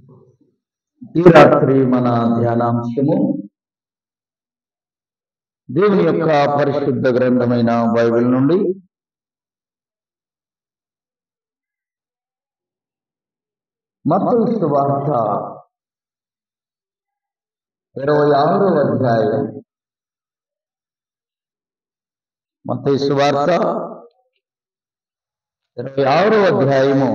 ఈ రాత్రి మన ధ్యానాంశము దేవుని యొక్క పరిశుద్ధ గ్రంథమైన బైబిల్ నుండి మత్తయి వార్త ఇరవై ఆరో అధ్యాయం మత్తయి వార్త ఇరవై ఆరో అధ్యాయము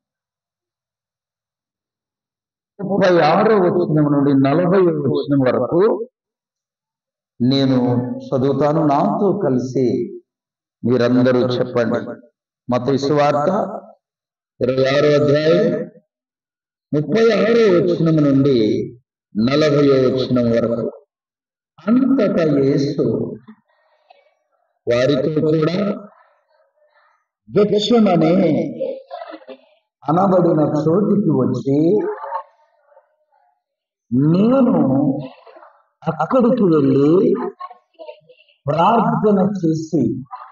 ముప్పై ఆరో వచనం నుండి నలభై వచనం వరకు నేను చదువుతాను నాతో కలిసి మీరందరూ చెప్పండి మత వార్త ఇరవై ఆరో అధ్యాయం ముప్పై ఆరో వచనం నుండి నలభై వచనం వరకు అంతటా యేసు వారితో కూడా గెత్సెమనే అనబడిన చోటికి వచ్చి నేను అక్కడికి వెళ్ళి ప్రార్థన చేసి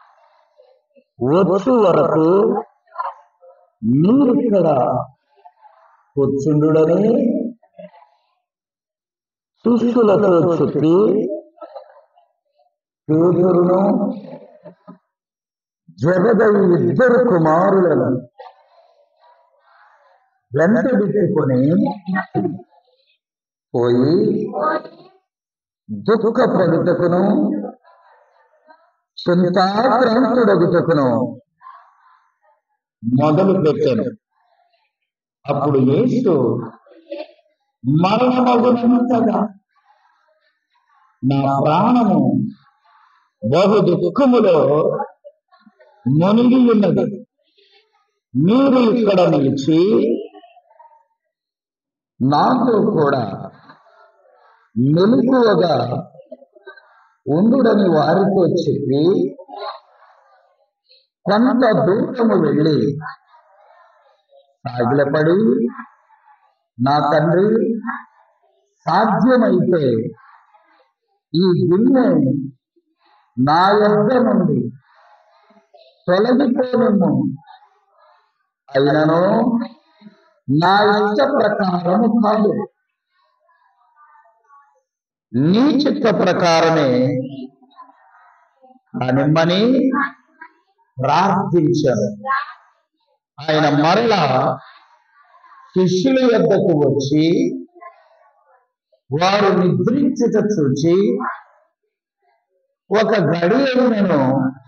వచ్చు వరకు మీరు ఇక్కడ కూర్చుండుడని శిష్యులతో చెప్పి పేదరును జగదవి ఇద్దరు కుమారులను వెంట పెట్టుకొని పోయి దుఃఖ ప్రగుటకును చింతాక్రాంతుడగుటకును మొదలు పెట్టాను అప్పుడు యేసు మరణమగునంతగా నా ప్రాణము బహు దుఃఖములో మునిగి ఉన్నది మీరు ఇక్కడ నిలిచి నాతో కూడా మెలకువగా ఉండుడని వారితో చెప్పి కొంత దూరము వెళ్ళి సాగిలపడి నా తండ్రి సాధ్యమైతే ఈ గిన్నె నా యొద్ద నుండి తొలగిపోనిమ్ము అయినను నా ఇష్ట ప్రకారము కాదు నీ చిత్త ప్రకారమే కానిమ్మని ప్రార్థించాను ఆయన మరలా శిష్యుల యొద్దకు వచ్చి వారు నిద్రించుట చూచి ఒక గడియను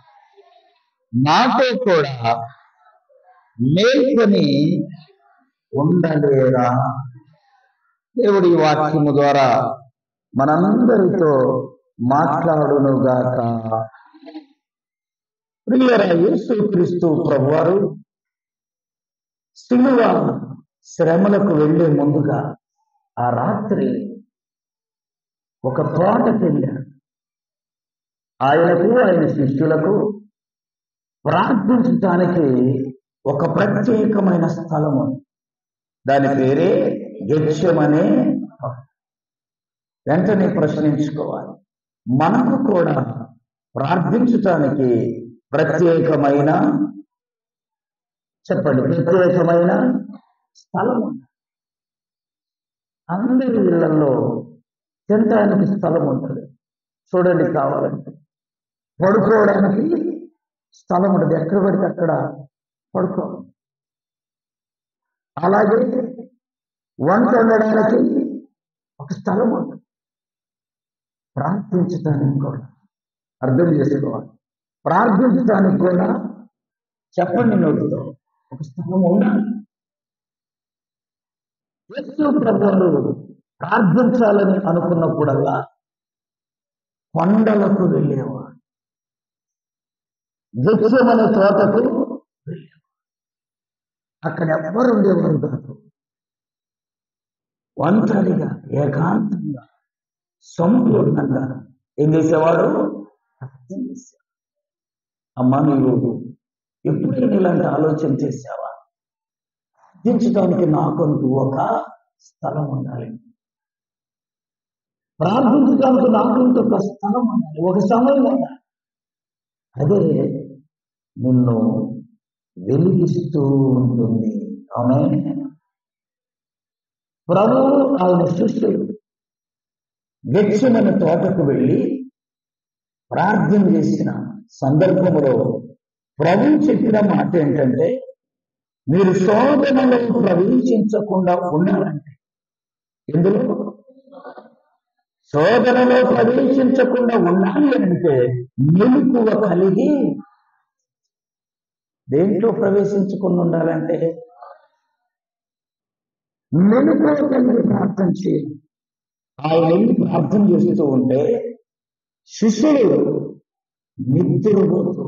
నాతో కూడా మేల్కొని ఉండలేరా దేవుడి వాక్యము ద్వారా మనందరితో మాట్లాడునుగాక ప్రియులరా యేసు క్రీస్తు ప్రభువారు సిలువ శ్రమలకు వెళ్లే ముందుగా ఆ రాత్రి ఒక తోటకి వెళ్ళాడు ఆయనకు ఆయన శిష్యులకు ప్రార్థించడానికి ఒక ప్రత్యేకమైన స్థలము దాని పేరే గెత్యమనే వెంటనే ప్రశ్నించుకోవాలి మనకు కూడా ప్రార్థించటానికి ప్రత్యేకమైన చెప్పండి ప్రత్యేకమైన స్థలం ఉంది అందరి ఇళ్లలో తినటానికి స్థలం ఉంటుంది చూడండి కావాలంటే పడుకోవడానికి స్థలం ఉంటుంది ఎక్కడ పడితే అక్కడ పడుకో అలాగే వంట వండడానికి ఒక స్థలం ఉంటుంది ప్రార్థించడానికి కూడా అర్థం చేసుకోవాలి ప్రార్థించడానికి కూడా చెప్పండి నోటితో ఒక స్థలం ఉండాలి యేసు ప్రభువులు ప్రార్థించాలని అనుకున్నప్పుడల్లా కొండలకు వెళ్ళేవాడు గెత్సెమనే తోటకు వెళ్ళేవాడు అక్కడ ఎవరు ఉండేవారు కాదు ఒంటరిగా ఏకాంతంగా సంపూర్ణంగా ఏం చేసేవాడు ప్రార్థన చేసేవాడు అమ్మా నీవు ఎప్పుడైనా ఇలాంటి ఆలోచన చేసావా ప్రార్థించడానికి నాకంటూ ఒక స్థలం ఉండాలి ప్రార్థించడానికి నాకంటూ ఒక స్థలం ఉండాలి ఒక సమయం ఉండాలి అదే నిన్ను వెలిగిస్తూ ఉంటుంది ఆమె ప్రభువు ఆయన శిష్యులు గెచ్చమని తోటకు వెళ్ళి ప్రార్థన చేసిన సందర్భంలో ప్రభు చెప్పిన మాట ఏంటంటే మీరు శోధనలో ప్రవేశించకుండా ఉన్నారంటే ఎందులో శోధనలో ప్రవేశించకుండా ఉండాలి అంటే మెలకువ కలిగి దేంట్లో ప్రవేశించకుండా ఉండాలంటే మెలకువ కలిగి ప్రార్థన చేయాలి ఆయన వెళ్ళి ప్రార్థన చేస్తూ ఉంటే శిష్యులు నిద్రపోతూ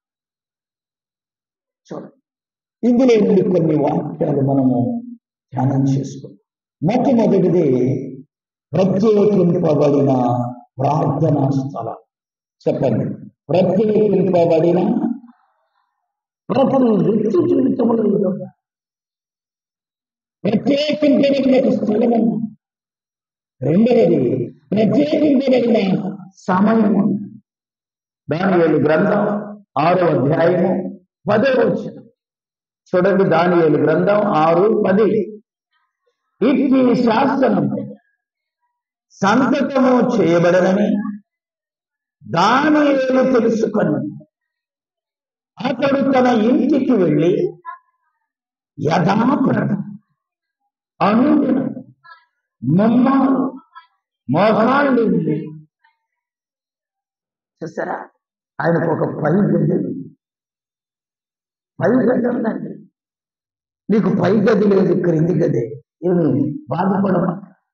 చూడండి ఇందులో నుండి కొన్ని వాక్యాలు మనము ధ్యానం చేసుకుందాం మొట్టమొదటిది ప్రత్యేకింపబడిన ప్రార్థనా స్థలం చెప్పండి ప్రత్యేకింపబడిన ప్రతి వ్యక్తి జీవితంలో ఇది ఒక ప్రత్యేకింపబడిన ఒక స్థలం ఉంది. రెండవది ప్రత్యేకింపబడిన సమయం ఉంది. దానియేలు గ్రంథం ఆరో అధ్యాయము పదో వచ్చిన చూడండి దానియేలు గ్రంథం ఆరు పది ఇట్టి శాసనం సంతకము చేయబడనని దానియేలు తెలుసుకొని అతడు తన ఇంటికి వెళ్ళి యథాప్రద అనుదిన మమ్మాలు మోకాళ్ళు ఉంది. చూసారా ఆయనకు ఒక పై గది ఉంది. పై గది ఉందండి నీకు పై గది లేదు క్రింది గది ఏమి బాధపడమ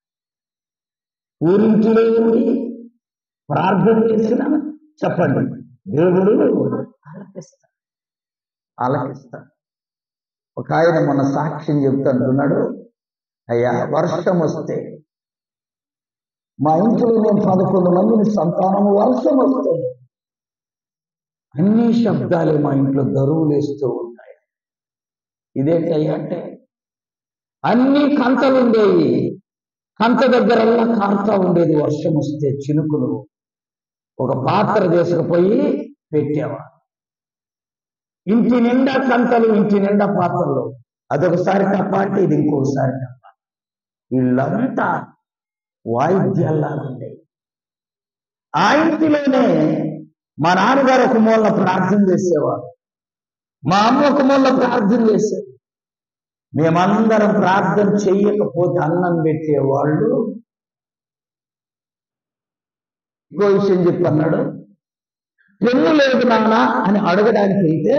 ఊరింటిలో ఉండి ప్రార్థన చేసిన చెప్పండి దేవుడు ఆలకిస్తా ఆలకిస్తా ఒక ఆయన మన సాక్ష్యం చెప్తాంటున్నాడు అయ్యా వర్షం వస్తే మా ఇంట్లో నేను పదకొండు మందిని సంతానము వర్షం వస్తుంది అన్ని శబ్దాలే మా ఇంట్లో దరువులు వేస్తూ ఉంటాయి ఇదేంటయ్యా అంటే అన్ని కంతలు ఉండేవి కంత దగ్గరల్లా కారుతా ఉండేది వర్షం వస్తే చినుకులు ఒక పాత్ర తీసుకుపోయి పెట్టావా ఇంటి నిండా కంతలు ఇంటి నిండా పాత్రలు అదొకసారి తప్ప అంటే ఇది ఇంకోసారి తప్ప వీళ్ళంతా వాయిద్యాల్లాగా ఉండేవి ఆ ఇంటిలోనే మా నాన్నగారు ఒక మూల ప్రార్థన చేసేవారు మా అమ్మ ఒక మూల ప్రార్థన చేసేది మేమందరం ప్రార్థన చెయ్యకపోతే అన్నం పెట్టేవాళ్ళు ఇంకో విషయం చెప్పన్నాడు పెన్ను లేదు నాన్న అని అడగడానికి అయితే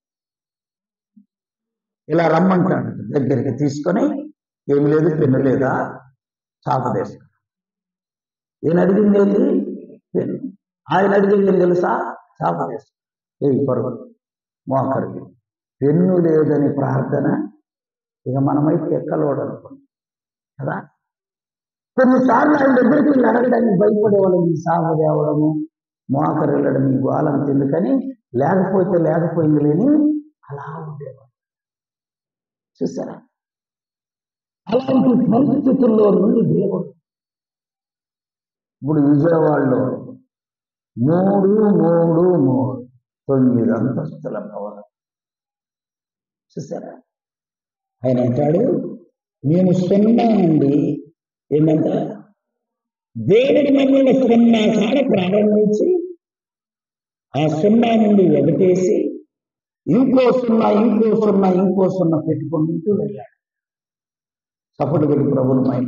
ఇలా రమ్మంటాడు దగ్గరికి తీసుకొని ఏమి లేదు పెన్ను లేదా చాపదేశం ఈయన అడిగింది ఏంటి పెన్ను ఆయన అడిగింది ఏం తెలుసా చాపదేశం ఏ పరుగు మోకరికి పెన్ను లేదని ప్రార్థన ఇక మనమైతే ఎక్కలోడు అనుకున్నాం కదా కొన్నిసార్లు ఆయన దగ్గరికి వెళ్ళి అడగడానికి భయపడే వాళ్ళని సాగు తేవడము మోకరు వెళ్ళడం ఈ గోళం ఎందుకని లేకపోతే లేకపోయింది లేని అలా ఉండేవాడు చూసారా అలాంటి పరిస్థితుల్లో నుండి దేవుడు ఇప్పుడు విజయవాడలో మూడు మూడు మూడు తొమ్మిది అంతస్తుల భవనం చూసారా ఆయన అంటాడు మేము సున్నా అండి ఏంటంట దేవుడి మమ్మల్ని సున్నా కాడ ప్రారంభించి ఆ సున్నా నుండి ఎగటేసి ఇంకో సున్నా ఇంకో సున్నా ఇంకో సున్నా పెట్టుకుంటూ వెళ్ళాడు సపోర్ట్ వెళ్ళి ప్రభుత్వం ఆయన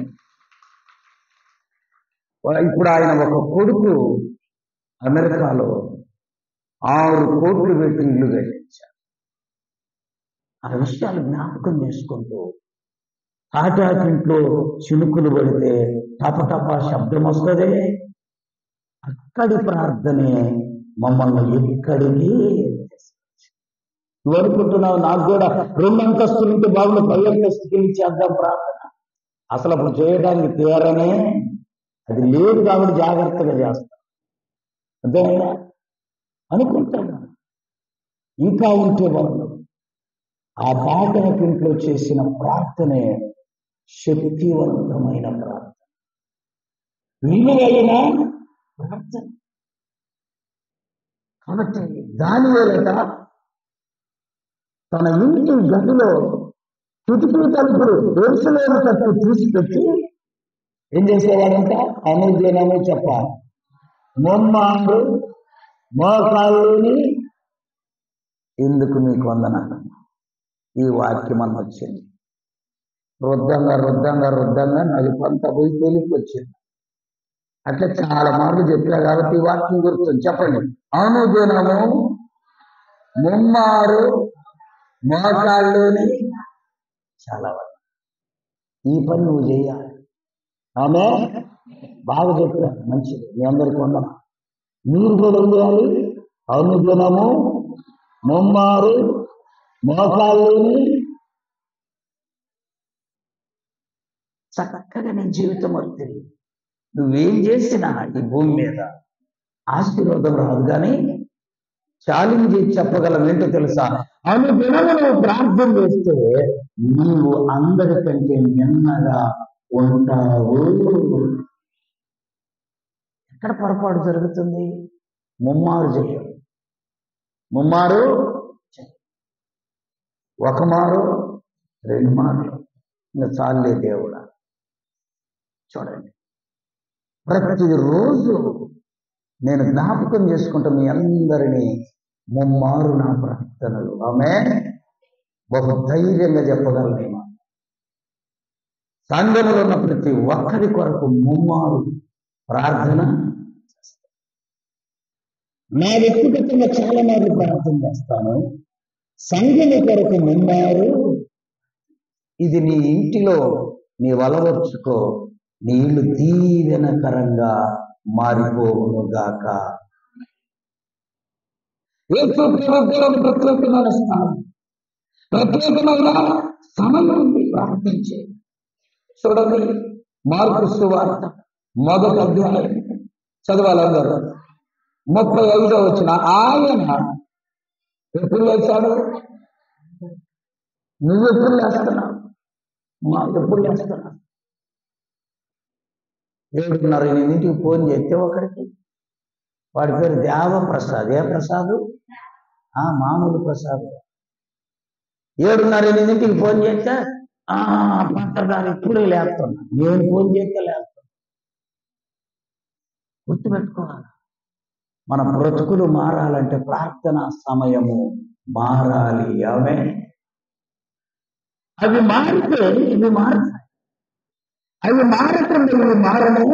ఇప్పుడు ఆయన ఒక కొడుకు అమెరికాలో ఆరు కోట్లు పెట్టి ఇల్లు కట్టించారు ఆ విషయాలు జ్ఞాపకం చేసుకుంటూ తాటాకింట్లో చినుకులు పడితే టపటప శబ్దం వస్తుంది అక్కడి ప్రార్థనే మమ్మల్ని ఎక్కడికి నువ్వు అనుకుంటున్నావు నాకు కూడా రెండు అంతస్తులు ఉంటే బాగుంది పై అంతస్తుకి వెళ్ళి చేద్దాం ప్రార్థన అసలు అప్పుడు చేయడానికి తీరనే అది లేదు కాబట్టి జాగ్రత్తగా చేస్తాం అంతేనా అనుకుంటాను ఇంకా ఉంటే వాళ్ళు ఆ బాటనకింట్లో చేసిన ప్రార్థనే శక్తివంతమైన ప్రార్థన విలువైన ప్రార్థన కాబట్టి దాని వేళట తన ఇంటి గదిలో కిటికీ తలుపులు ఎరుసలేని తట్టు తీసుకొచ్చి ఏం చేసేవాడంట అనుదినము చెప్పాలి మొమ్మాడు మోకాళ్ళుని ఎందుకు మీకు వందనాలు ఈ వాక్యం అని వచ్చింది రుద్దంగా రుద్దంగా రుద్దంగా నలుపంతా పోయి తేలికి వచ్చింది అట్లా చాలా మార్లు చెప్పినా కాబట్టి ఈ వాక్యం గుర్తుంది చెప్పండి అనుదినము ముమ్మారు మోకాళ్ళుని చాలా వరకు ఈ పని నువ్వు చేయాలి ఆమె బాగా చెప్పిన మంచిది మీ అందరికి ఉన్నాం మీరు కూడా ఏం చేయాలి అనుగుణము ముమ్మారు మోకాళ్ళుని చక్కగా నీ జీవితం వస్తుంది నువ్వేం చేసినా ఈ భూమి మీద ఆశీర్వాదం రాదు కానీ ఛాలెంజ్ చేసి చెప్పగలం ఏంటో తెలుసా అనుదినము నువ్వు ప్రార్థన చేస్తే నీవు అందరికంటే నిన్నగా ఉంటావు ఎక్కడ పొరపాటు జరుగుతుంది ముమ్మారు చెయ్యం ముమ్మారు చెయ్యం. ఒక మారు రెండు మార్లు ఇంకా చాలే దేవుడా చూడండి ప్రతిరోజు నేను జ్ఞాపకం చేసుకుంటా మీ అందరినీ ముమ్మారు నా ప్రార్థనలు ఆమె బహు ధైర్యంగా చెప్పగలను నేను సంఘంలో ఉన్న ప్రతి ఒక్కరి కొరకు ముమ్మారు ప్రార్థన చేస్తాను. నా వ్యక్తిగతంగా చాలా మార్లు ప్రార్థన చేస్తాను సంఘం కొరకు ముమ్మారు ఇది నీ ఇంటిలో నీ వలవచ్చుకో నీ ఇల్లు దీవెనకరంగా మారిపోవును గాక యేసు ప్రభువుకు ప్రత్యేకమైన స్థానం ప్రత్యేకమైన సమయం ఉంది ప్రార్థించే చూడండి మార్పు సువార్త మొదటి అధ్యాయం చదవాలందరూ ముప్పై ఐదో వచ్చిన ఆయన ఎప్పుడు లేచాడు నువ్వు ఎప్పుడు లేస్తున్నావు మా ఎప్పుడు లేస్తున్నావు ఏడున్నర ఎనిమిదింటికి ఫోన్ చేస్తే ఒకడికి వాడి పేరు దేవ ప్రసాద్ ఏ ప్రసాద్ ఆ మామూలు ప్రసాద్ ఏడున్నర ఎనిమిదింటికి ఫోన్ చేస్తే ఆ పంటదారు ఇప్పుడే లేస్తున్నా నేను ఫోన్ చేస్తే లేస్తున్నా గుర్తుపెట్టుకోవాలి మన బ్రతుకులు మారాలంటే ప్రార్థన సమయము మారాలి ఆమె అవి మారితే ఇవి మారుతాయి అవి మారకుండా ఇవి మారము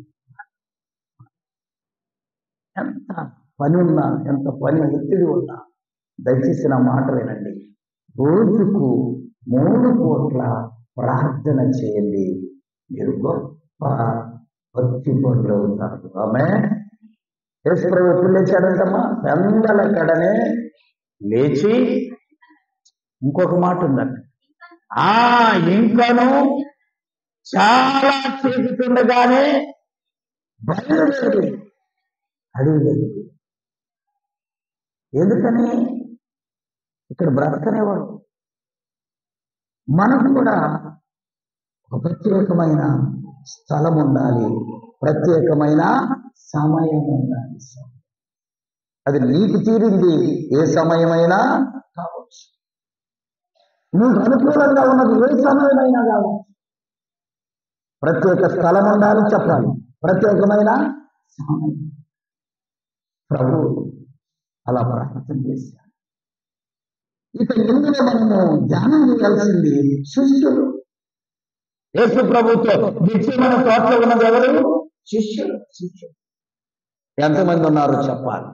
ఎంత పని ఉన్నా ఎంత పని ఒత్తిడి ఉన్నా దయచేసి నా మాట వినండి రోజుకు మూడు కోట్ల ప్రార్థన చేయండి మీరు గొప్ప భక్తి పనులు అవుతారు ఆమె యేసుప్రభు ఎప్పుడు లేచాడంటమ్మా పెందల కడనే లేచి ఇంకొక మాట ఉందంట ఆ ఇంకను చాలా చేస్తుండగానే బయలుదేరి అడుగులేదు ఎందుకని ఇక్కడ బ్రతకనేవాడు మనకు కూడా ఒక ప్రత్యేకమైన స్థలం ఉండాలి ప్రత్యేకమైన సమయం ఉండాలి అది నీకు తీరింది ఏ సమయమైనా కావచ్చు నీకు అనుకూలంగా ఉన్నది ఏ సమయమైనా కావచ్చు ప్రత్యేక స్థలం ఉండాలి చెప్పాలి ప్రత్యేకమైన సమయం ప్రభు అలా ప్రార్థన చేశారు ఇక ఇందులో మనము ధ్యానం చేయాల్సింది శిష్యులు యేసు ప్రభుత్వ నిత్యమైన తోటలో ఉన్నది ఎవరు శిష్యులు శిష్యులు ఎంతమంది ఉన్నారు చెప్పాలి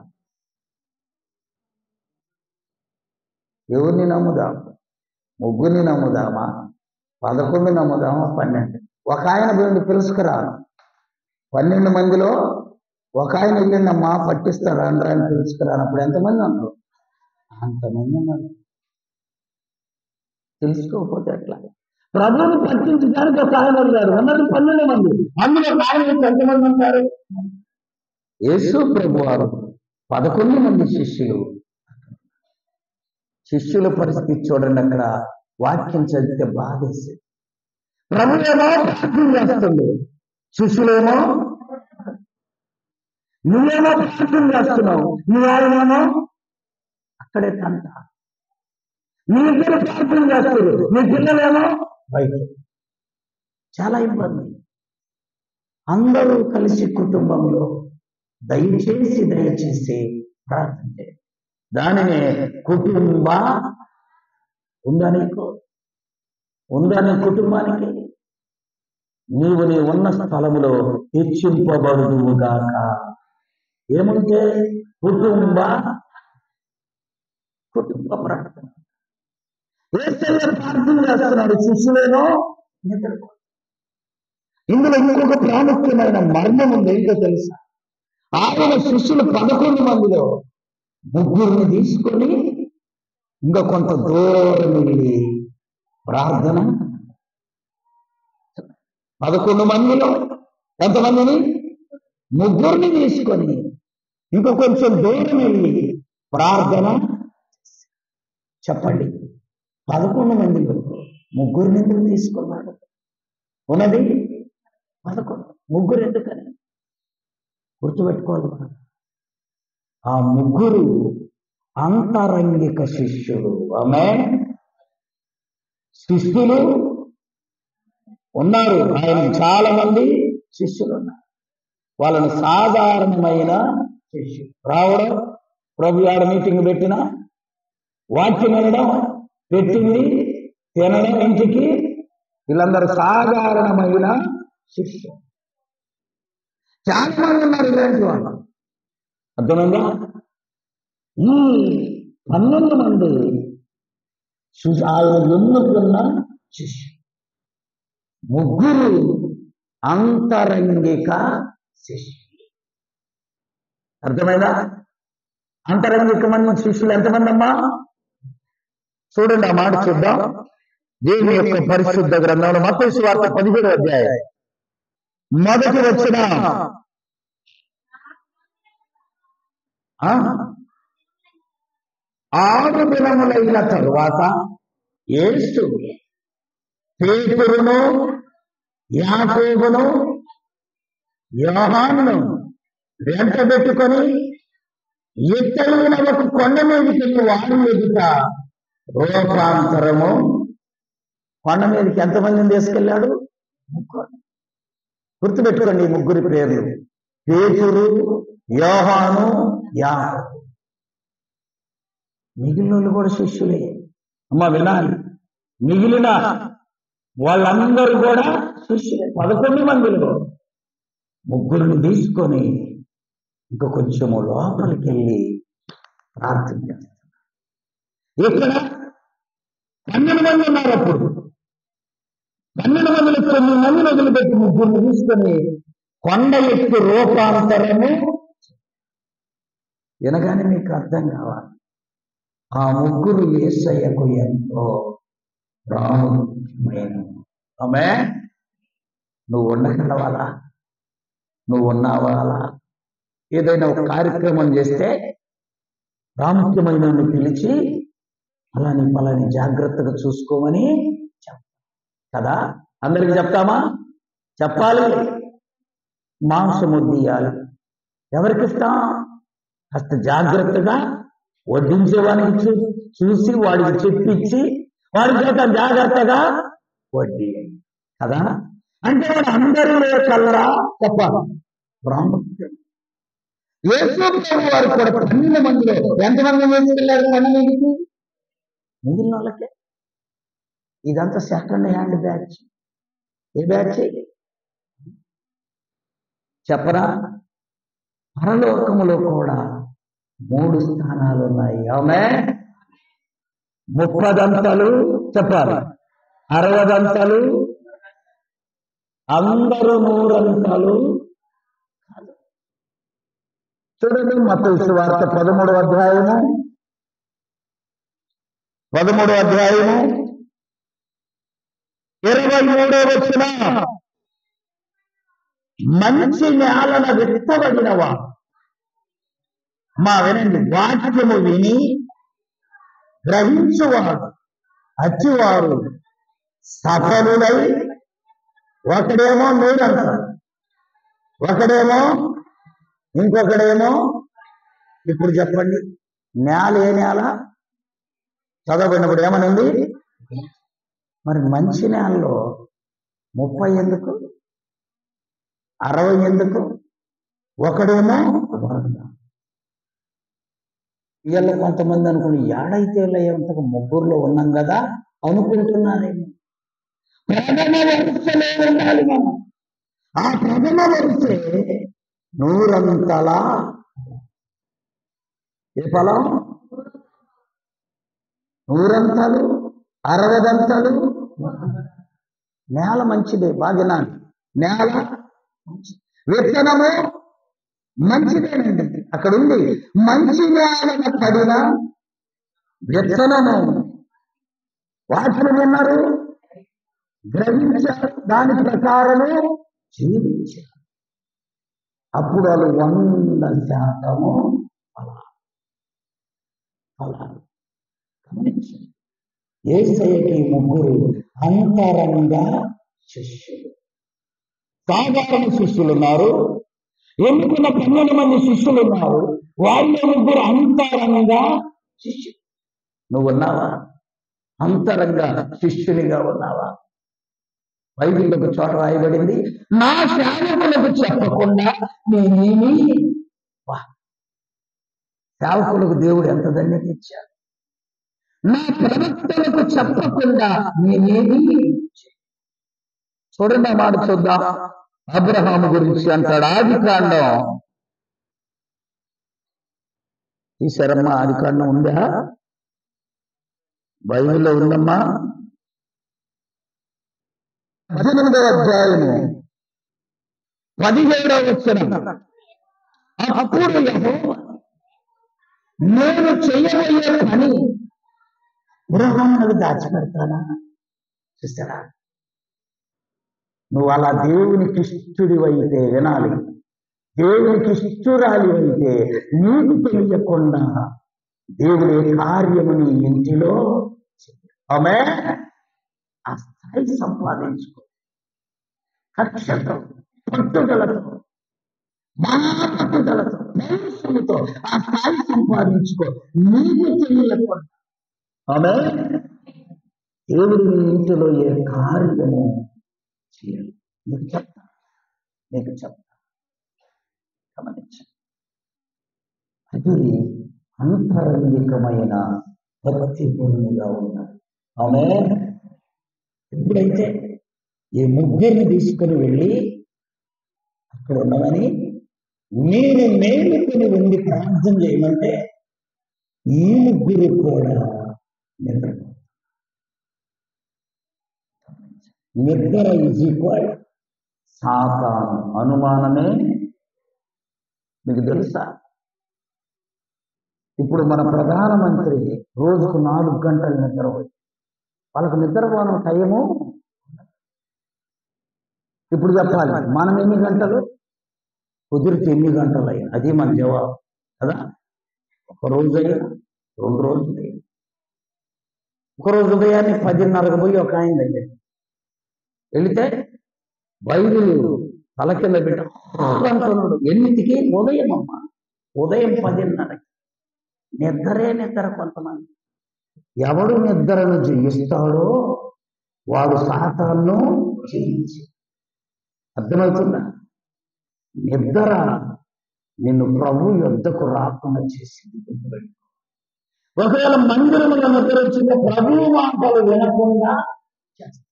ఎవరిని నమ్ముదాం ముగ్గురిని నమ్ముదామా పదకొండు నమ్ముదామా పన్నెండు ఒక ఆయన వీళ్ళు పిలుచుకురాను పన్నెండు మందిలో ఒక ఆయన వెళ్ళిందమ్మా పట్టిస్తారు అందరాన్ని పిలుచుకురాను అప్పుడు ఎంతమంది ఉన్నారు అంతమంది ఉన్నారు తెలుసుకోకపోతే ఎట్లా ప్రభుని పట్టించడానికి ఒక ఆయన వెళ్ళారు ఉన్నది పన్నెండు మంది అందులో ఒక ఆయన అయితే ఎంతమంది ఉంటారు యేసు ప్రభు వారు పదకొండు మంది శిష్యులు శిష్యుల పరిస్థితి చూడండి అక్కడ వాక్యం చదివితే బాధేసి ప్రభు ఏమో ప్రార్థన చేస్తుంది శిష్యులేమో నువ్వేమో ప్రార్థన చేస్తున్నావు నువ్వేమో అక్కడే తంట మీ ఇద్దరు ప్రార్థన చేస్తారు మీ పిల్లలేమో బయట చాలా ఇబ్బంది అందరూ కలిసి కుటుంబంలో దయచేసి దయచేసి ప్రార్థన చేయండి దానినే కుటుంబ ఉందా నీకు ఉందా నీ కుటుంబానికి నీవు నీ ఉన్న స్థలములో హెచ్చింపబడుగాక ఏముంటే కుటుంబ కుటుంబ ప్రార్థన ఏసయ్య ప్రార్థన చేస్తున్నాడు శిష్యులేనో నిద్రపో ఇందులో ఇంకొక ప్రాముఖ్యమైన మర్మం ఉంది ఏంటో తెలుసా ఆయన శిష్యులు పదకొండు మందిలో ముగ్గురిని తీసుకొని ఇంకా కొంత దూరం వెళ్ళి ప్రార్థన పదకొండు మందిలో ఎంతమందిని ముగ్గురిని తీసుకొని ఇంకా కొంచెం దూరం వెళ్ళి ప్రార్థన చెప్పండి పదకొండు మందిలో ముగ్గురిని ఎందుకు తీసుకున్నాడు ఉన్నది పదకొండు ముగ్గురు ఎందుకని గుర్తుపెట్టుకోవాలి మనం. ఆ ముగ్గురు అంతరంగిక శిష్యులు ఆమె శిష్యులు ఉన్నారు ఆయన చాలా మంది శిష్యులు ఉన్నారు వాళ్ళని సాధారణమైన శిష్యులు రావడం ప్రభు ఆడ మీటింగ్ పెట్టిన వాక్యం వినడం పెట్టింది తినడం ఇంటికి వీళ్ళందరూ సాధారణమైన శిష్యులు చాలా మంది ఉన్నారు ఇలాంటి వాళ్ళు అర్థమైందా ఈ పన్నెండు మంది శిష్యు- ఆయన ఎన్నుకున్న శిష్యు ముగ్గురు అంతరంగిక శిష్యులు అర్థమైందా అంతరంగికమైన శిష్యులు ఎంతమంది అమ్మా చూడండి ఆ మాట చూద్దాం దేవుని యొక్క పరిశుద్ధ గ్రంథంలో మత్తయి వార్త పదిహేడు అధ్యాయం మొదటి వచ్చిన ఆ? ఆరు దినములైన తరువాత యేసు పేతురును యాకోబును యోహానును వెంట పెట్టుకొని ఎత్తైన ఒక కొండ మీదకి వెళ్ళి వారి ఎదుట రూపాంతరము కొండ మీదకి ఎంతమందిని తీసుకెళ్ళాడు ముగ్గురు గుర్తుపెట్టుకోండి ఈ ముగ్గురి పేర్లు పేతురు యోహాను యాకోబు మిగిలిన వాళ్ళు కూడా శిష్యులే అమ్మ వినాలి మిగిలిన వాళ్ళందరూ కూడా శిష్యులే పదకొండు మందిలో ముగ్గురిని తీసుకొని ఇంకా కొంచెము లోపలికి వెళ్ళి ప్రార్థన చేస్తారు ఇక్కడ పన్నెండు మంది ఉన్నారు అప్పుడు పన్నెండు మందిలో తొమ్మిది మందిని వదిలిపెట్టి ముగ్గురిని తీసుకొని కొండ ఎక్కి రూపాంతరము వినగానే మీకు అర్థం కావాలి ఆ ముగ్గురు ఏసయ్యకు ఎంతో ప్రాముఖ్యమైన ఆమె నువ్వు ఉండగలవాలా నువ్వు ఉన్నావాలా ఏదైనా ఒక కార్యక్రమం చేస్తే ప్రాముఖ్యమైన వాడిని పిలిచి అలాని పలాని జాగ్రత్తగా చూసుకోమని చెప్తాం కదా అందరికి చెప్తామా చెప్పాలి మాంసం వడ్డియాలి ఎవరికి ఇస్తాం కాస్త జాగ్రత్తగా వడ్డించేవానికి చూ- చూసి వాడికి చెప్పించి వాడి చేత జాగ్రత్తగా వడ్డీ కదా అంటే వాడు అందరిలో కలరా చెప్పాలి ప్రాముఖ్యం యేసు ప్రభు వారు కూడా పన్నెండు మందిలో ఎంతమంది తీసుకెళ్లారు పన్నెండుకి మిగిలిన వాళ్ళకే ఇదంతా సెకండ్ హ్యాండ్ బ్యాచ్ ఏ బ్యాచ్ చెప్పరా పరలోకములో కూడా మూడు స్థానాలు ఉన్నాయి ఆమె ముప్పదంతలు చెప్పాలి అరవదంతలు అందరూ నూరంతలు చూడండి మత వార్త పదమూడవ అధ్యాయము పదమూడవ అధ్యాయము ఇరవై మూడో వచ్చిన మంచి నేలన విత్తబడినవా మా వినండి వాక్యము విని గ్రహించువాడు అచ్చివారు సఫలులై ఒకడేమో మూడంటారు ఒకడేమో ఇంకొకడేమో ఇప్పుడు చెప్పండి నేల ఏ నేల చదవబడినప్పుడు ఏమనుంది మరి మంచి నేలలో ముప్పై ఎందుకు అరవై ఎందుకు ఒకడేమో వంద ఇవాళ కొంతమంది అనుకుని ఏడైతే అంతకు ముగ్గురులో ఉన్నాం కదా అనుకుంటున్నారేమో ప్రథమ వరుసలో ఉండాలి మనం ఆ ప్రథమ వరుసే నూరంతలా ఏ ఫలం నూరంతలు అరవదంతలు నేల మంచిదే బాగా నేల మంచిది. విత్తనము మంచిదేనండి అక్కడ ఉంది మంచి నేల పడిన విత్తనము వాటిని విన్నారు గ్రహించారు దాని ప్రకారము జీవించారు అప్పుడు వాళ్ళు వంద శాతము ఫలాలు ఫలాలు గమనించండి ఏసయ్యకి ముగ్గురు అంతరంగ శిష్యులు సాధారణ శిష్యులు ఉన్నారు ఎన్నుకున్న పన్నెండు మంది శిష్యులు ఉన్నారు వాళ్ళ ముగ్గురు అంతరంగ శిష్యులు నువ్వు ఉన్నావా అంతరంగ శిష్యునిగా ఉన్నావా బైబిల్లో ఒక చోట రాయబడింది నా సేవకులకు చెప్పకుండా నేనేమి వా సేవకులకు దేవుడు ఎంత ధన్యత ఇచ్చాడు నా ప్రవక్తలకు చెప్పకుండా నేనేమి చేయను. చూడండి ఆ మాట చూద్దాం అబ్రహాము గురించి అంటాడు ఆది కాండం తీసారమ్మా ఆది కాండం ఉందా బైబిల్లో ఉందమ్మా పద్దెనిమిదవ అధ్యాయము పదిహేడవ వచ్చిన అప్పుడు యెహోవా, నేను చేయబోయే పని గృహమునకు దాచిపెడతానా చూస్తారా నువ్వు అలా దేవునికి ఇష్టుడివైతే వినాలి దేవునికి ఇష్టురాలి అయితే నీకు తెలియకుండా దేవుడి కార్యము నీ ఇంటిలో ఆమె ఆ స్థాయి సంపాదించుకో కక్షతో పట్టుదలతో బాగా పట్టుదలతో పౌరుషముతో ఆ స్థాయి సంపాదించుకో నీకు తెలియకుండా ఆమె దేవుడి నీ ఇంటిలో ఏ కార్యము చేయాలి నీకు చెప్తా నీకు చెప్తా గమనించండి అది అంతరంగికమైన భక్తి పూర్ణిగా ఉండాలి ఆమె ఎప్పుడైతే ఈ ముగ్గురిని తీసుకుని వెళ్ళి అక్కడ ఉన్నవని నేను మేలుకొని ఉండి ప్రార్థన చేయమంటే ఈ ముగ్గురు కూడా నిద్ర నిద్ర ఈజ్ ఈక్వల్ సాతాను అనుమానమే మీకు తెలుసా ఇప్పుడు మన ప్రధానమంత్రి రోజుకు నాలుగు గంటలు నిద్రపోయి వాళ్ళకు నిద్రపోవడం టైము ఇప్పుడు చెప్పాలి మనం ఎన్ని గంటలు కుదిరితే ఎన్ని గంటలు అయ్యి అది మన జవాబు కదా ఒక రోజు అయినా రెండు రోజులు అయినా ఒక రోజు ఉదయాన్నే పదిన్నరకు పోయి ఒక ఆయన దగ్గర వెళితే బైబిల్ తల కింద పెట్టి అంటున్నాడు ఎన్నింటికి ఉదయం అమ్మ ఉదయం పదిన్నరకి నిద్రే నిద్ర కొంతమంది ఎవడు నిద్రను జయిస్తాడో వాడు సాతాను జయించి అర్థమవుతుందా నిద్ర నిన్ను ప్రభు యుద్ధకు రాకుండా చేసింది గుర్తుపెట్టుకో. ఒకవేళ మందిరంలో నిద్ర వచ్చిందో ప్రభు మాటలు వినకుండా చేస్తాం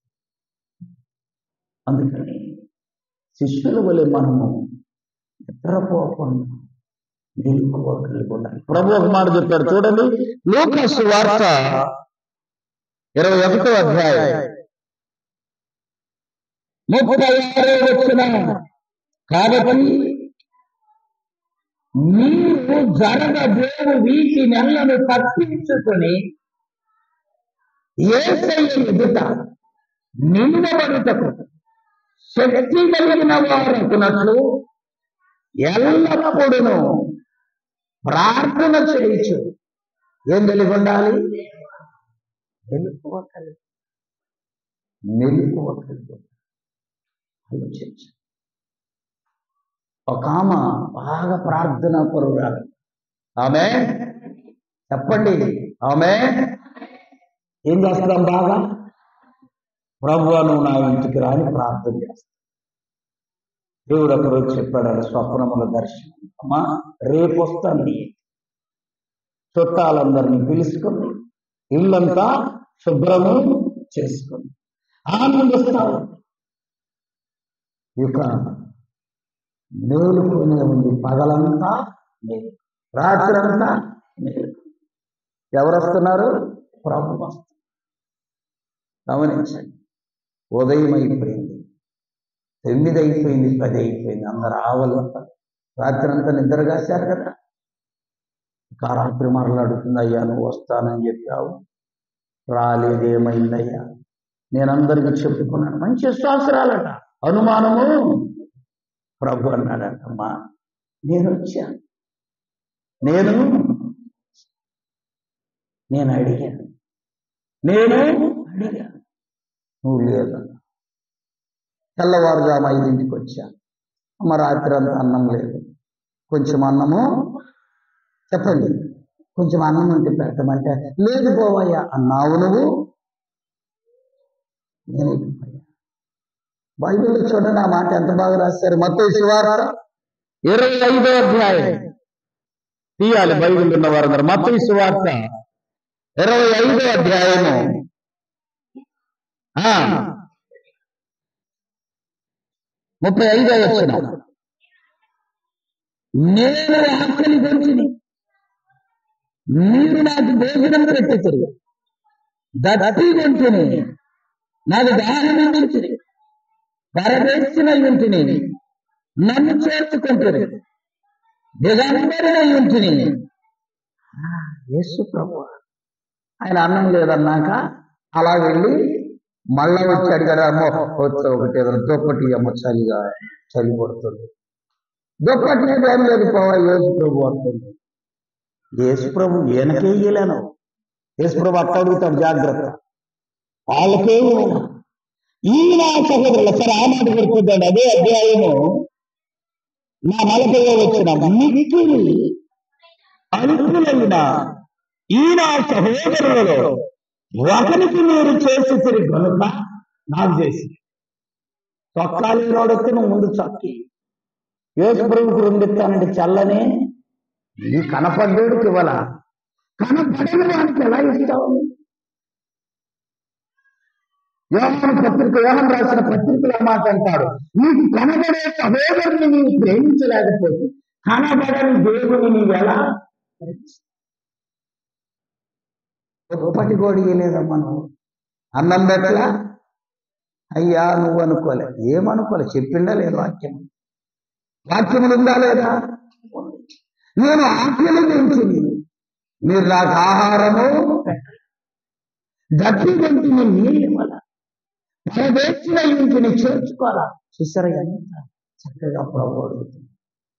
అందుకని శిష్యుల వలె మనము నిద్రపోకుండా మెలకువ కలిగి ఉండాలి ప్రభు ఒక మాట చెప్పాడు చూడండి లోకస్ వార్త ఇరవై ఒకటో అధ్యాయం ముప్పై ఆరో వచ్చిన కాబట్టి నీవు జరగబోవు వీటి నెలను తప్పించుకొని ఏసయ్య ఎదుట నిందబడుటకు శక్తి కలిగిన వారకున్నట్లు ఎల్లప్పుడూ ప్రార్థన చేయొచ్చు ఏం కలిగి ఉండాలి మెలకువ కలిగి మెలకువ కలిగి ఆలోచించు ఒక ఆమె బాగా ప్రార్థన పరురాలు ఆమె చెప్పండి ఆమె ఏం చేస్తాం బాగా ప్రభు నువ్వు నా ఇంటికి రాని ప్రార్థన చేస్తాం దేవుడు ఒకరోజు చెప్పాడు స్వప్నముల దర్శనం అమ్మా రేపు వస్తాను నీ ఇంటికి. చుట్టాలందరినీ పిలుచుకొని ఇల్లంతా శుభ్రము చేసుకొని ఆనందిస్తావు ఇక మేలుకునే ఉంది పగలంతా మేలు రాత్రంతా మేలు ఎవరు వస్తున్నారు ప్రభు వస్తున్నారు గమనించండి ఉదయం అయిపోయింది తొమ్మిది అయిపోయింది పది అయిపోయింది అందరు ఆవలంత రాత్రి అంతా నిద్ర కాశారు కదా ఇంకా రాత్రి మరలా అడుగుతుంది అయ్యా నువ్వు వస్తానని చెప్పావు రాలేదేమైందయ్యా నేను అందరికీ చెప్పుకున్నాను మంచి విశ్వాసరాలట అనుమానము ప్రభు అన్నాడటమ్మా నేను వచ్చాను నేను నేను అడిగాను నేను అడిగాను నువ్వు లేదన్నా తెల్లవారుజాము ఐదింటికి వచ్చాను అమ్మ రాత్రి అంతా అన్నం లేదు కొంచెం అన్నము చెప్పండి కొంచెం అన్నం ఉంటే పెట్టమంటే లేదు పోవయ్యా అన్నావు నువ్వు నేను వెళ్ళిపోయా బైబిల్లో చూడండి ఆ మాట ఎంత బాగా రాశారు మొత్తం శివారార ఇరవై ఐదో అధ్యాయం తీయాలి బైబిల్ ఉన్న వారందరూ మొత్తం శివార్త ఇరవై ఐదో అధ్యాయము ఆ, ముప్పై ఐదో వచ్చిన నేను ఆకలి గురించి మీరు నాకు భోజనం పెట్టించరు దత్తి గుంటుని నాకు దాహం గురించి పరదేశిన ఇంటిని నన్ను చేర్చుకుంటుంది దిగంబరిన ఇంటిని యేసు ప్రభు ఆయన అన్నం లేదన్నాక అలా వెళ్ళి మళ్ళా వచ్చి అడిగాడు అమ్మో వచ్చి ఒకటి ఏదైనా దుప్పటి అమ్మ చలిగా చలి పడుతుంది దుప్పటి లేదు ఏం లేదు పోవా యేసు ప్రభు అంటుంది యేసు ప్రభు ఈయనకే ఇయ్యలేను యేసు ప్రభు అట్ట అడుగుతాడు జాగ్రత్త వాళ్ళకే ఇవ్వలేను ఈ నా సహోదరులు సరే ఆ మాట గుర్తుందండి అదే అధ్యాయము నా నలభై వచ్చిన మిక్కిలి అల్పులైన ఈ నా సహోదరులలో ఒకరికి మీరు చేసి తిరిగి కనుక నాకు చేసి చొక్కాలు నోడొస్తే నువ్వు ముందు చొక్కి యేసు ప్రభుకి రెండిస్తానంటే చల్లని ఈ కనపడ్డోడికి ఇవ్వాల కనపడని వానికి ఎలా ఇస్తావు యోహాను పత్రిక యోహాను రాసిన పత్రికలో ఆ మాట అంటాడు నీకు కనబడే సహోదరుని నీవు ప్రేమించలేకపోతే కనబడని దేవుని నీవు ఎలా ప్రేమిస్తావు? ఒక్కటి కూడా ఇయ్యలేదమ్మా నువ్వు అన్నం పెట్టలా అయ్యా నువ్వు అనుకోలే ఏమనుకోలే చెప్పిండా లేదు వాక్యం వాక్యములు ఉందా లేదా నేను ఆకలి పెంచింది మీరు నాకు ఆహారము గట్టి గంటిని నీళ్ళు ఇవ్వాల పరదేశిన ఇంటిని చేర్చుకోవాలా చూసారా ఎంత చక్కగా ప్రభు అడుగుతుంది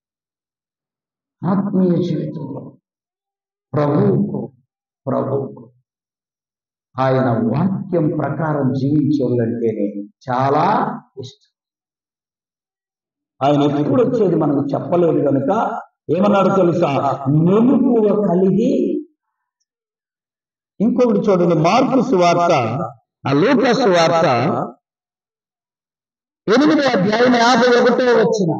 ఆత్మీయ జీవితంలో ప్రభువుకు ప్రభువుకు ఆయన వాక్యం ప్రకారం జీవించాలంటేనే చాలా ఇష్టం ఆయన ఎప్పుడు వచ్చేది మనకు చెప్పలేదు కనుక ఏమన్నాడు తెలుసా మెలుకువ కలిగి ఇంకొకటి చూడండి మార్పు సువార్త ఆ లూక సువార్త ఎనిమిది అధ్యాయం యాభై ఒకటో వచ్చిన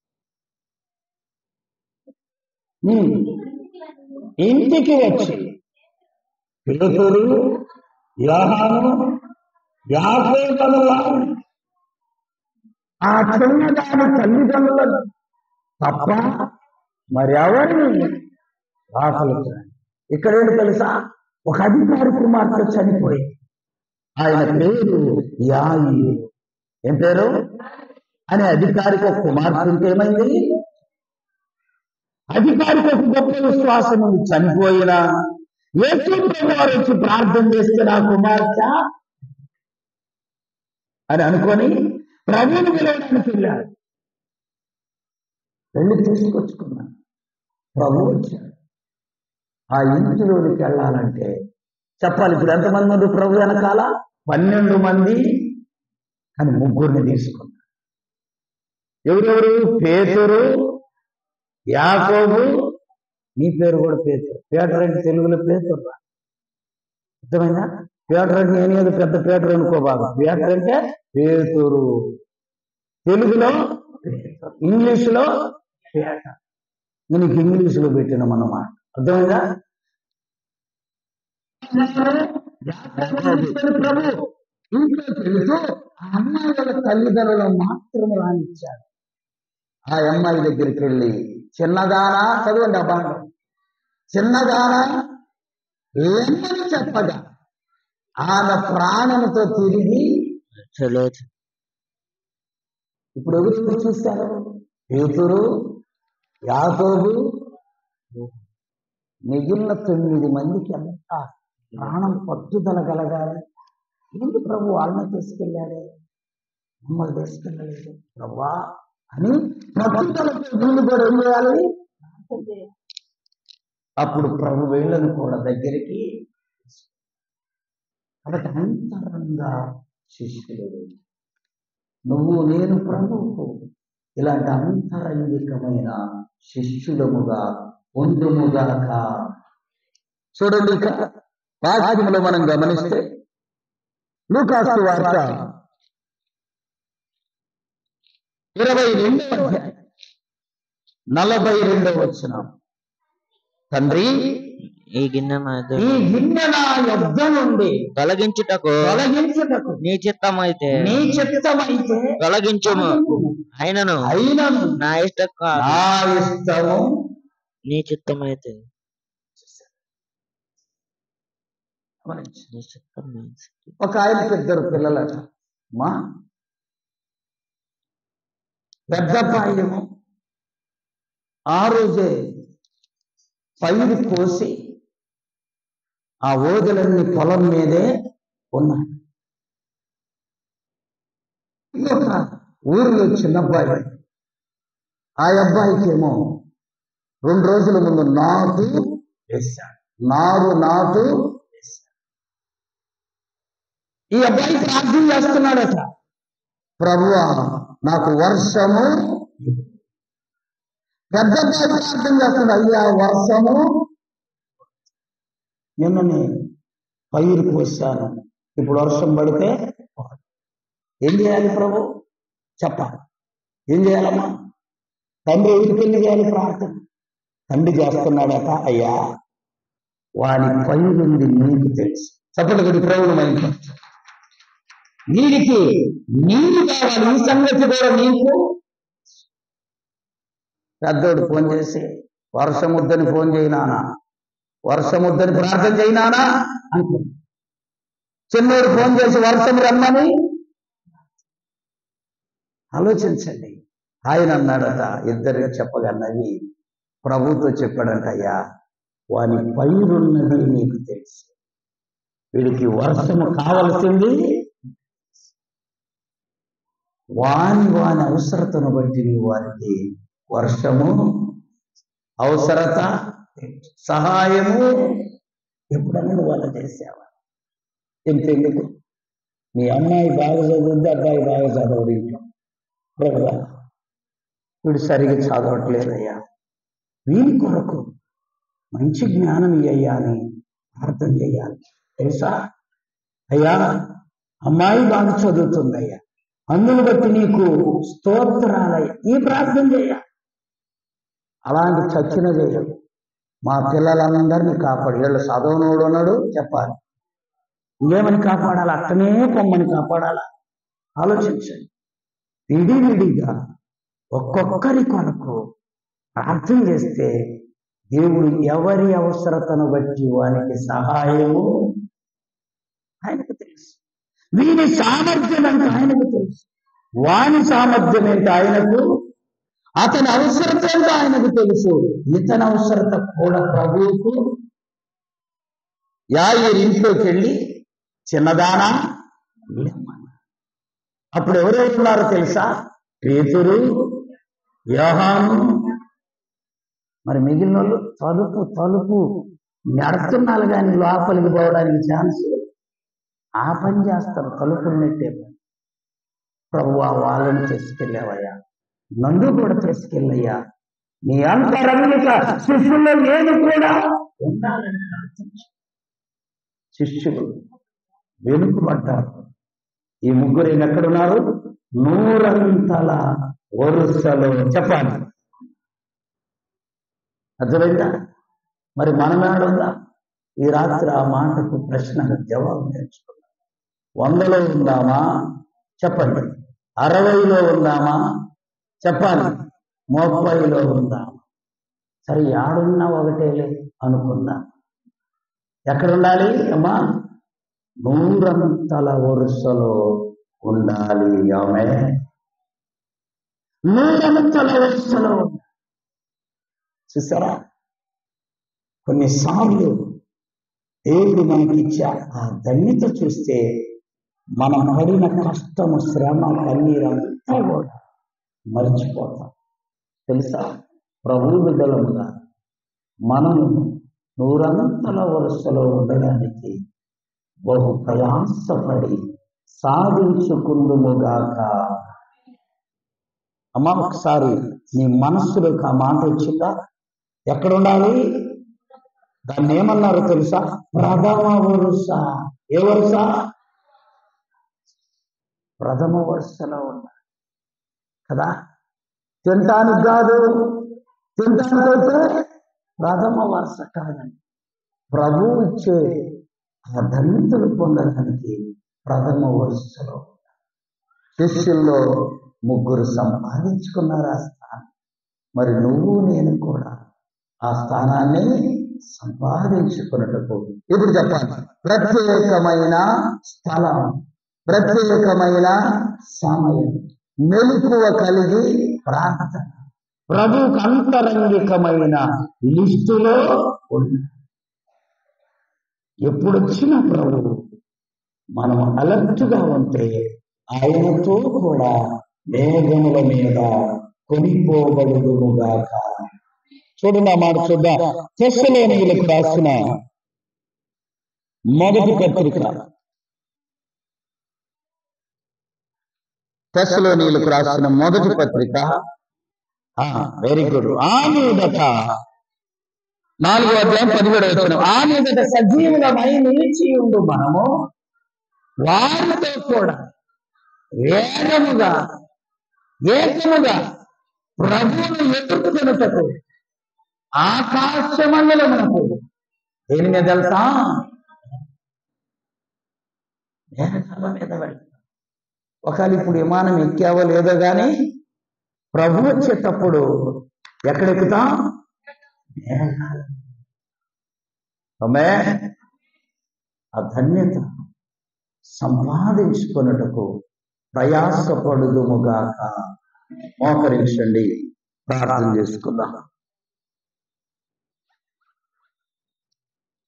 ఉమ్. ఇంటికి వచ్చి పేతురు యాహాను యాభై వారు ఆ చిన్నదాని తల్లిదండ్రులను తప్ప మరెవరిని రాకలుగుతారు ఇక్కడ ఏంటి తెలుసా ఒక అధికారి కుమార్తె చనిపోయింది ఆయన పేరు యాయి ఏం పేరు అనే అధికారికి ఒక కుమార్తె ఉంటే ఏమైంది అధికారికి ఒక గొప్ప విశ్వాసం ఉంది చనిపోయినా యేసు ప్రభు వారు వచ్చి ప్రార్థన చేస్తే నా కుమార్తె అని అనుకొని ప్రభువుని పిలవడానికి వెళ్ళాడు వెళ్ళి తీసుకొచ్చుకున్నాను ప్రభు వచ్చాడు ఆ ఇంటిలోనికి వెళ్ళాలంటే చెప్పాలి ఇప్పుడు ఎంతమంది ఉంది ప్రభు వెనకాల పన్నెండు మంది కానీ ముగ్గురిని తీసుకున్నాడు ఎవరెవరు పేతురు యాకోబు నీ పేరు కూడా పేతురు పేటర్ అంటే తెలుగులో పేతురు అర్థమైందా పేటర్ అంటే నేను ఏదో పెద్ద పేటర్ అనుకోబాగా పేటర్ అంటే పేతురు తెలుగులో ఇంగ్లీషులో పేటర్ నేను ఇంగ్లీషులో పెట్టిన అన్నమాట అర్థమైందా ప్రభు ఇంట్లోకి వెళుతూ ఆ అమ్మాయి వాళ్ళ తల్లిదండ్రులు మాత్రం రానిచ్చాడు ఆ అమ్మాయి దగ్గరికి వెళ్ళి చిన్నదానా చదవండి అబ్బా చిన్నదానా ఏమని చెప్పగా ఆమె ప్రాణంతో తిరిగి చలేదు ఇప్పుడు ఎవరు చూస్తారు పేతురు యాకోబు మిగిలిన తొమ్మిది మందికి ఎంత ప్రాణం పట్టుదల కలగాలి ఏంటి ప్రభు వాళ్ళని తీసుకెళ్ళాడే మమ్మల్ని తీసుకెళ్ళలేదు ప్రభా అని పట్టుదలతో వీళ్ళు కూడా ఏం చేయాలి ప్రార్థన చేయాలి. అప్పుడు ప్రభు వీళ్ళను కూడా దగ్గరికి కాబట్టి అంతరంగా శిష్యుడు నువ్వు నేను ప్రభువుకు ఇలాంటి అంతరంగికమైన శిష్యులముగా ఉండుముగాక చూడండి ఇక వాక్యములో మనం గమనిస్తే లూకాసు వార్త ఇరవై రెండవ అధ్యాయం నలభై రెండవ వచ్చిన తండ్రి ఈ గిన్నె నా ఎదుట ఈ గిన్నె నా యొద్ద నుండి తొలగించుటకు తొలగించుటకు నీ చిత్తమైతే నీ చిత్తమైతే తొలగించుము అయినను అయినను నా ఇష్ట కాదు నా ఇష్టము నీ చిత్తమైతే గమనించు. నీ చిత్తమైతే ఒక ఆయనకి ఇద్దరు పిల్లలట మా పెద్ద పాయము ఆ రోజే పైరు కోసి ఆ ఓదలన్నీ పొలం మీదే ఉన్నాయి ఇంకొక ఊరిలో చిన్న అబ్బాయి ఆ అబ్బాయికి ఏమో రెండు రోజుల ముందు నాటు వేశాడు నారు నాటు వేశాడు ఈ అబ్బాయి ప్రార్థన చేస్తున్నాడట ప్రభువా నాకు వర్షము ఇవ్వు." పెద్ద అబ్బాయి ప్రార్థన చేస్తున్నాడు అయ్యా వర్షము నిన్న నేను పైరు కోసాను ఇప్పుడు వర్షం పడితే ఏం చేయాలి ప్రభు చెప్పాలి ఏం చేయాలమ్మా తండ్రి ఎవరికి వెళ్ళి చేయాలి ప్రార్థన తండ్రి చేస్తున్నాడట అయ్యా వాని పైరుంది నీకు తెలుసు చెప్పండి కొద్ది ప్రభుడు మైండ్ వీడికి నీరు కావాలి ఈ సంగతి కూడా నీకు పెద్దోడు ఫోన్ చేసి వర్షముద్దని ఫోన్ చేయినానా వర్షముద్దని ప్రార్థన చేయినానా అనుకుంది చిన్నోడు ఫోన్ చేసి వర్షం రమ్మని ఆలోచించండి ఆయన అన్నాడట ఇద్దరికి చెప్పగా నవ్వి ప్రభుతో చెప్పాడంట అయ్యా వాని పైరున్నది నీకు తెలుసు వీడికి వర్షము కావలసింది వాని వాని అవసరతను బట్టి నీ వారికి వర్షము అవసరత సహాయము ఎప్పుడన్నా నువ్వు అలా చేసావా ఎంతెందుకు మీ అమ్మాయి బాగా చదువుద్ది అబ్బాయి బాగా చదవడు ఇంట్లో ప్రభువా వీడు సరిగా చదవట్లేదయ్యా వీని కొరకు మంచి జ్ఞానం ఇయ్యయ్యా అని ప్రార్థన చేయాలి తెలుసా అయ్యా అమ్మాయి బాగా చదువుతుందయ్యా అందును బట్టి నీకు స్తోత్రాలయ్యా ఈ ప్రార్థన చేయాలి అలాంటి చచ్చిన చేయడు మా పిల్లలందరినీ కాపాడు వీళ్ళు చదవనోడు ఉన్నాడు చెప్పాలి ఇంకేమని కాపాడాలి అట్టనే పొమ్మని కాపాడాలా ఆలోచించండి విడి విడిగా ఒక్కొక్కరి కొరకు ప్రార్థన చేస్తే దేవుడు ఎవరి అవసరతను బట్టి వానికి సహాయము ఆయనకు తెలుసు వీని సామర్థ్యం అంటే ఆయనకు తెలుసు వాని సామర్థ్యం ఏంటి ఆయనకు అతని అవసరత ఏంటో ఆయనకు తెలుసు ఇతని అవసరత కూడా ప్రభువుకు యాయిర్ ఇంట్లోకి వెళ్ళి చిన్నదానా లేమ్మన్నా. అప్పుడు ఎవరెవరు ఉన్నారో తెలుసా పేతురు యోహాను మరి మిగిలిన వాళ్ళు తలుపు తలుపు నడుస్తున్నారు కానీ లోపలికి పోవడానికి ఛాన్స్ లేదు. ఆ పని చేస్తారు తలుపులు నెట్టే పని ప్రభు వాళ్ళని తీసుకెళ్ళావయ్యా నన్ను కూడా తీసుకెళ్ళయ్యా నీ అంతరంగిక శిష్యుల్లో నేను కూడా ఉండాలని ప్రార్థించు శిష్యులు వెనుకబడ్డారు ఈ ముగ్గురు ఈయన ఎక్కడున్నారు నూరంతల వరుసలో చెప్పాలి అర్థమైందా మరి మనం ఏడుందా ఈ రాత్రి ఆ మాటకు ప్రశ్నకు జవాబు నేర్చుకున్నాం వందలో ఉందామా చెప్పండి అరవైలో ఉందామా చెప్పాలి ముప్పైలో ఉందామా సరే యాడున్నా ఒకటేలే అనుకుందాం ఎక్కడ ఉండాలి అమ్మా నూరంతల వరుసలో ఉండాలి ఆమె నూరంతల వరుసలో ఉండాలి. చూసారా కొన్నిసార్లు దేవుడు మనకిచ్చే ఆ ధన్యత చూస్తే మనం పడిన కష్టము శ్రమ కన్నీరంతా కూడా మర్చిపోతాం తెలుసా ప్రభు బిడ్డలముగా మనము నూరంతల వరుసలో ఉండడానికి బహు ప్రయాసపడి సాధించుకుందుముగాక అమ్మ ఒకసారి నీ మనస్సులోకి ఆ మాట వచ్చిందా ఎక్కడ ఉండాలి దాన్ని ఏమన్నారు తెలుసా ప్రథమ వరుస ఏ వరుస ప్రథమ వరుసలో ఉండాలి కదా తినటానికి కాదు తినటానికైతే ప్రథమ వరుస కాదండి ప్రభు ఇచ్చే ఆ ధన్యతలు పొందడానికి ప్రథమ వరుసలో ఉండాలి. శిష్యుల్లో ముగ్గురు సంపాదించుకున్నారు ఆ స్థానం మరి నువ్వు నేను కూడా ఆ స్థానాన్ని సంపాదించుకున్నటకు ఇప్పుడు చెప్పాలి ప్రత్యేకమైన స్థలం ప్రత్యేకమైన సమయం మెలకువ కలిగి ప్రార్థన ప్రభుకు అంతరంగికమైన లిస్టులో ఉంది ఎప్పుడొచ్చినా ప్రభు మనం అలర్ట్గా ఉంటే ఆయనతో కూడా మేఘముల మీద కొనిపోబడుగాక చూడండి ఆ మాట చూద్దాం తెస్సలేనీయులకు రాసిన మొదటి పత్రిక తెస్సలోనీయులకు రాసిన మొదటి పత్రిక వెరీ గుడ్ ఆ మీదట నాలుగో అధ్యాయం పదిహేడు వచ్చిన ఆ మీదట సజీవులమై నిలిచి ఉండు మనము వారితో కూడా వేగముగా ఏకముగా ప్రభువును ఎదుర్కొనుటకు ఆకాశమండలమునకు దేని మీద తెలుసా మేఘాల మీద వెళ్తాం ఒకవేళ ఇప్పుడు విమానం ఎక్కావో లేదో గాని ప్రభు వచ్చేటప్పుడు ఎక్కడెక్కుతాం మేఘాల మీద. ఆమె ఆ ధన్యత సంపాదించుకొనుటకు ప్రయాసపడుదుముగాక మోకరించండి ప్రార్థన చేసుకుందాం